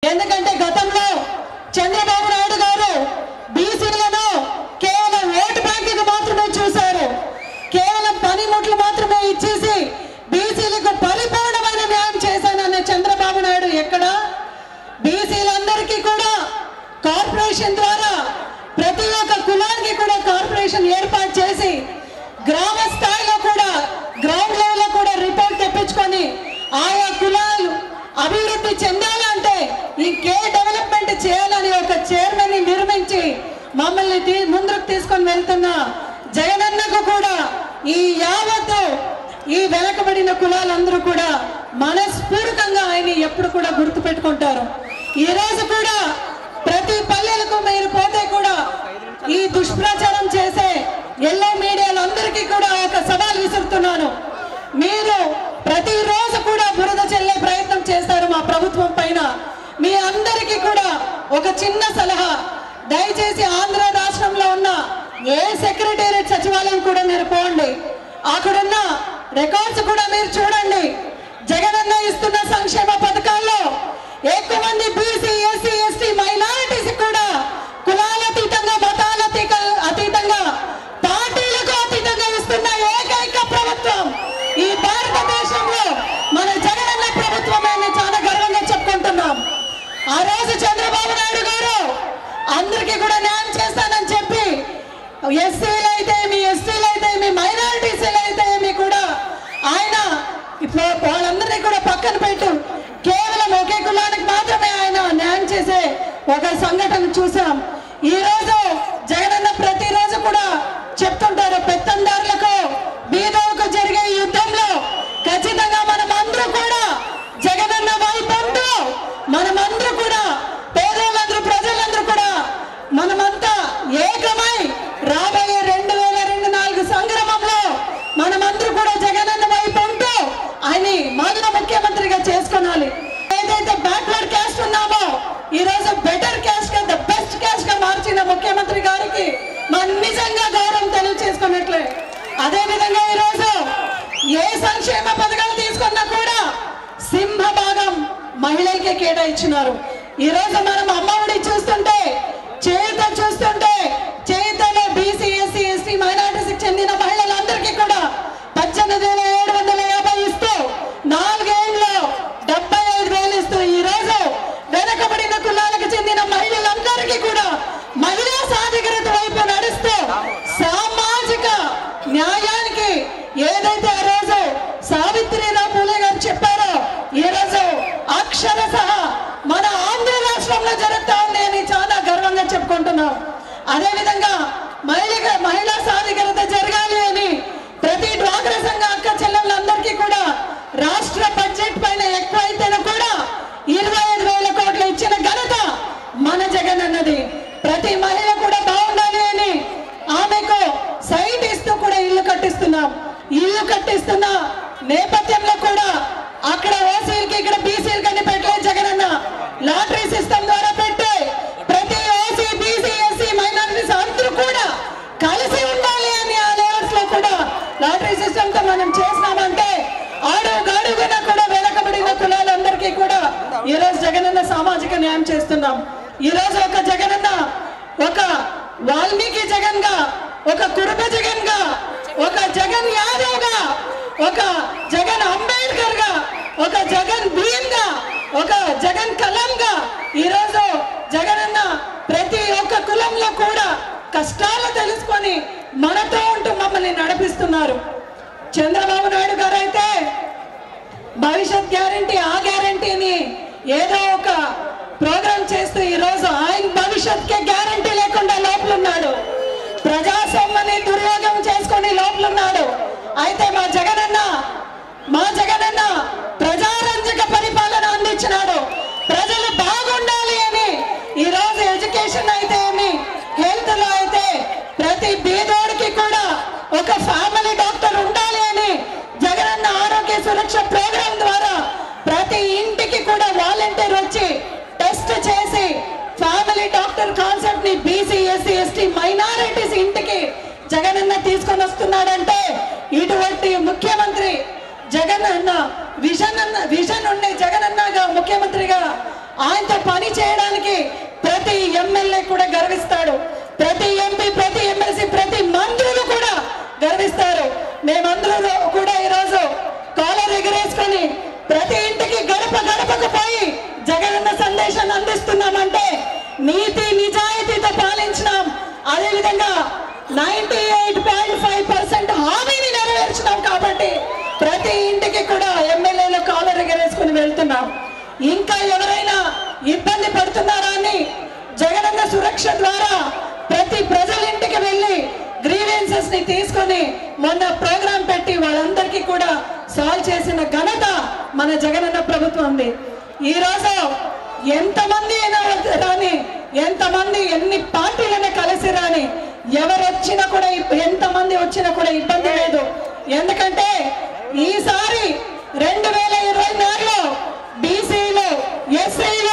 ఎందుకంటే గతంలో చంద్రబాబు నాయుడు గారు బీసీలను కేవలం ఓటు బ్యాంకుకు మాత్రమే చూశారు కేవలం పనిముట్లు మాత్రమే ఇచ్చేసి బీసీలకు పరిపూర్ణమైన న్యాయం చేశానన్న చంద్రబాబు నాయుడు ఎక్కడ బీసీలందరికీ కూడా కార్పొరేషన్ ద్వారా ప్రతి ఒక్క కులానికి కూడా కార్పొరేషన్ ఏర్పాటు చేసి గ్రామ స్థాయిలో కూడా గ్రౌండ్ లెవెల్ లో కూడా రిపోర్ట్ తెప్పించుకొని ఆయా కులాలు అభివృద్ధి చెందాలంటే ఇంకే డెవలప్మెంట్ చేయాలని ఒక చైర్మన్ ని నిర్మించి మమ్మల్ని తీ- ముందుకు తీసుకొని వెళ్తున్న జగనన్నకు కూడా ఈ యావత్తు ఈ వెనకబడిన కులాలందరూ కూడా మనస్ఫూర్తికంగా ఆయన ఎప్పుడు కూడా గుర్తు పెట్టుకుంటారు ఈ రోజు కూడా ప్రతి పల్లెలకు మీరు పోతే కూడా ఈ దుష్ప్రచారం చేసే ఎల్లో మీడియాలందరికీ కూడా ఒక సవాల్ విసురుతున్నాను మీరు ప్రతిరోజు కూడా బురద చెల్లే ప్రయత్నం చేస్తారు మా ప్రభుత్వం పైన మీ అందరికీ కూడా ఒక చిన్న సలహా దయచేసి ఆంధ్ర రాష్ట్రంలో ఉన్న ఏ సెక్రటేరియట్ సచివాలయం కూడా మీరు పోండి అక్కడున్న రికార్డ్స్ కూడా మీరు చూడండి జగనన్న ఇస్తున్న సంక్షేమ పథకాల్లో ఎక్కువ మంది బీసీ ఎస్సీ ఎస్టీ మైనారిటీస్ కూడా కులాల అతీతంగా మతాల అతీత- అతీతంగా పార్టీలకు అతీతంగా ఇస్తున్న ఏకైక ప్రభుత్వం ఈ భారతదేశంలో మన జగనన్న ప్రభుత్వమే అని చాలా గర్వంగా చెప్పుకుంటున్నాం ఆ రోజు చంద్రబాబు నాయుడు గారు అందరికీ కూడా న్యాయం చేస్తానని చెప్పి ఎస్సీలు అయితే మీ ఎస్టీలు అయితే మీ మైనారిటీసీలు అయితే మీ కూడా ఆయన ఇప్పుడు వాళ్ళందరినీ కూడా పక్కన పెట్టు కేవలం ఒకే కులానికి మాత్రమే ఆయన న్యాయం చేసే ఒక సంఘటన చూసాం ఈ రోజు జగనన్న ప్రతిరోజు కూడా చెప్తుంటారు పెత్తందారులకు బీదలకు జరిగే ఈ యుద్ధంలో ఖచ్చితంగా మనం అందరూ కూడా జగనన్న వైపు ఉంటూ మనమందరూ కూడా పేదలందరూ ప్రజలందరూ కూడా మనమంతా ఏకమై రాబోయే రెండు వేల రెండు నాలుగు సంగ్రామంలో మనమందరూ కూడా జగనన్న వైపు ఉంటూ ఆయన మొదట ముఖ్యమంత్రిగా చేసుకోనాలి ఏదైతే బ్యాక్వర్డ్ క్యాస్ట్ ఉన్నామో ఈ రోజు బెటర్ క్యాస్ట్ గా ద బెస్ట్ క్యాస్ట్ గా మార్చిన ముఖ్యమంత్రి గారికి మనం నిజంగా గౌరవం తెలియచేసుకున్నట్లే అదే విధంగా ఈ రోజు ఏ సంక్షేమ పథకాలు తీసుకున్నా కూడా సింహ భాగం మహిళలకే కేటాయించినారు ఈ రోజు మనం అమ్మఒడి చూస్తుంటే చేత చూస్తుంటే చేతలో బీసీ ఎస్సీ ఎస్టీ మైనార్టీస్ చెందిన మహిళలందరికీ కూడా పద్దెనిమిది వేల ఏడు వందల యాభై ఇస్తూ నాలుగేళ్లలో డెబ్బై ఐదు వేలు ఇస్తూ ఈ రోజు వెనకబడిన కులాలకు చెందిన మహిళలందరికీ కూడా మహిళా సాధికారత వైపు నడుస్తూ సామాజిక న్యాయానికి ఏదైతే ఆ రోజు సావిత్రిరావు పూలే గారు చెప్పారో ఈ రోజు అక్షర సహా మన ఆంధ్ర రాష్ట్రంలో జరుగుతా ఉంది అని చాలా గర్వంగా చెప్పుకుంటున్నాం అదే విధంగా మహిళ మహిళా సాధికారత జరగాలి అని ప్రతి డ్వాక్రా సంఘ అక్క చెల్లెళ్ళందరికీ కూడా రాష్ట్ర బడ్జెట్ పైన ఎక్కువ అయితేనే కూడా ఇరవై ఐదు వేల కోట్లు ఇచ్చిన ఘనత మన జగన్ అన్నది ప్రతి మహిళ కూడా బాగుండాలి అని ఆమెకు సైట్ ఇస్తూ కూడా ఇల్లు కట్టిస్తున్నాం ఇల్లు కట్టిస్తున్న నేపథ్యంలో కూడా అక్కడ ఓసీలకి ఇక్కడ బీసీలకి అని పెట్టలే జగనన్న లాటరీ సిస్టమ్ ద్వారా పెట్టి ప్రతి ఓసీ బీసీ ఎస్సీ మైనారిటీస్ అందరూ కూడా కలిసి ఉండాలి అని ఆ లెవెల్స్ లో కూడా లాటరీ సిస్టమ్ తో మనం చేసినామంటే అడుగు అడుగున కూడా వెనకబడిన కులాలందరికీ కూడా ఈ రోజు జగనన్న సామాజిక న్యాయం చేస్తున్నాం ఈ రోజు ఒక జగనన్న ఒక వాల్మీకి జగన్ గా ఒక కురుబ జగన్ గా ఒక జగన్ యాదవ్ గా ఒక జగన్ అంబేద్కర్ గా ఒక జగన్ భీమ్ గా ఒక జగన్ కలాం గా ఈ రోజు జగనన్న ప్రతి ఒక్క కులంలో కూడా కష్టాలు తెలుసుకొని మనతో ఉంటూ మమ్మల్ని నడిపిస్తున్నారు చంద్రబాబు నాయుడు గారు అయితే భవిష్యత్ గ్యారంటీ ఆ గ్యారంటీని ఏదో ఒక ప్రోగ్రామ్ చేస్తూ ఈ రోజు ఆయన భవిష్యత్కే గ్యారంటీ లేకుండా లోపలున్నాడు ప్రజాస్వామ్యాన్ని దుర్యోగం చేసుకొని లోపలున్నాడు అయితే మా జగనన్న మా జగనన్న ప్రజారంజక పరిపాలన అందించినాడు ప్రజలు బాగుండాలి అని ఈ రోజు ఎడ్యుకేషన్ అయితే ఏమి హెల్త్ లో అయితే ప్రతి బీదోడికి కూడా ఒక ఫ్యామిలీ డాక్టర్ ఉండాలి అని జగనన్న ఆరోగ్య సురక్ష ప్రోగ్రాం ద్వారా ప్రతి ఇంటికి కూడా వాలంటీర్ వచ్చి టెస్ట్ చేసి ఫ్యామిలీ డాక్టర్ కాన్సెప్ట్ ని బీసీ ఎస్సీ ఎస్టీ మైనారిటీస్ ఇంటికి జగనన్న తీసుకొని వస్తున్నాడంటే ఇటువంటి ముఖ్యమంత్రి జగన్ అన్న విజన్ అన్న విజన్ ఉండే జగన్ అన్నగా ముఖ్యమంత్రిగా ఆయనతో పని చేయడానికి ప్రతి ఎమ్మెల్యే కూడా గర్విస్తాడు ప్రతి ఎంపీ ప్రతి ఎమ్మెల్సీ ప్రతి మంత్రులు కూడా గర్విస్తారు మేమందరూ కూడా ఈరోజు కాలర్ ఎగరేసుకొని ప్రతి ఇంటికి గడప గడపకు పోయి జగనన్న సందేశాన్ని అందిస్తున్నామంటే నీతి నిజాయితీతో పాలించినాం అదేవిధంగా ninety eight point five percent హామీని నెరవేర్చినాం కాబట్టి ప్రతి ఇంటికి కూడా ఎమ్మెల్యేలు కాలర్ ఎగరేసుకుని వెళ్తున్నాం ఇంకా ఎవరైనా ఇబ్బంది పడుతున్నారా అని జగనన్న సురక్ష ద్వారా ప్రతి ప్రజల ఇంటికి వెళ్ళి గ్రీవెన్సెస్ ని తీసుకొని మొన్న ప్రోగ్రాం పెట్టి వాళ్ళందరికీ కూడా సాల్వ్ చేసిన ఘనత మన జగనన్న ప్రభుత్వంది ఈ రోజు ఎంతమంది అయినా రాని ఎంతమంది ఎన్ని పార్టీలైనా కలిసి రాని ఎవరు వచ్చినా కూడా ఇబ్- ఎంతమంది వచ్చినా కూడా ఇబ్బంది లేదు ఎందుకంటే ఈసారి రెండు వేల ఇరవై నాలుగులో బీసీలు ఎస్సీలు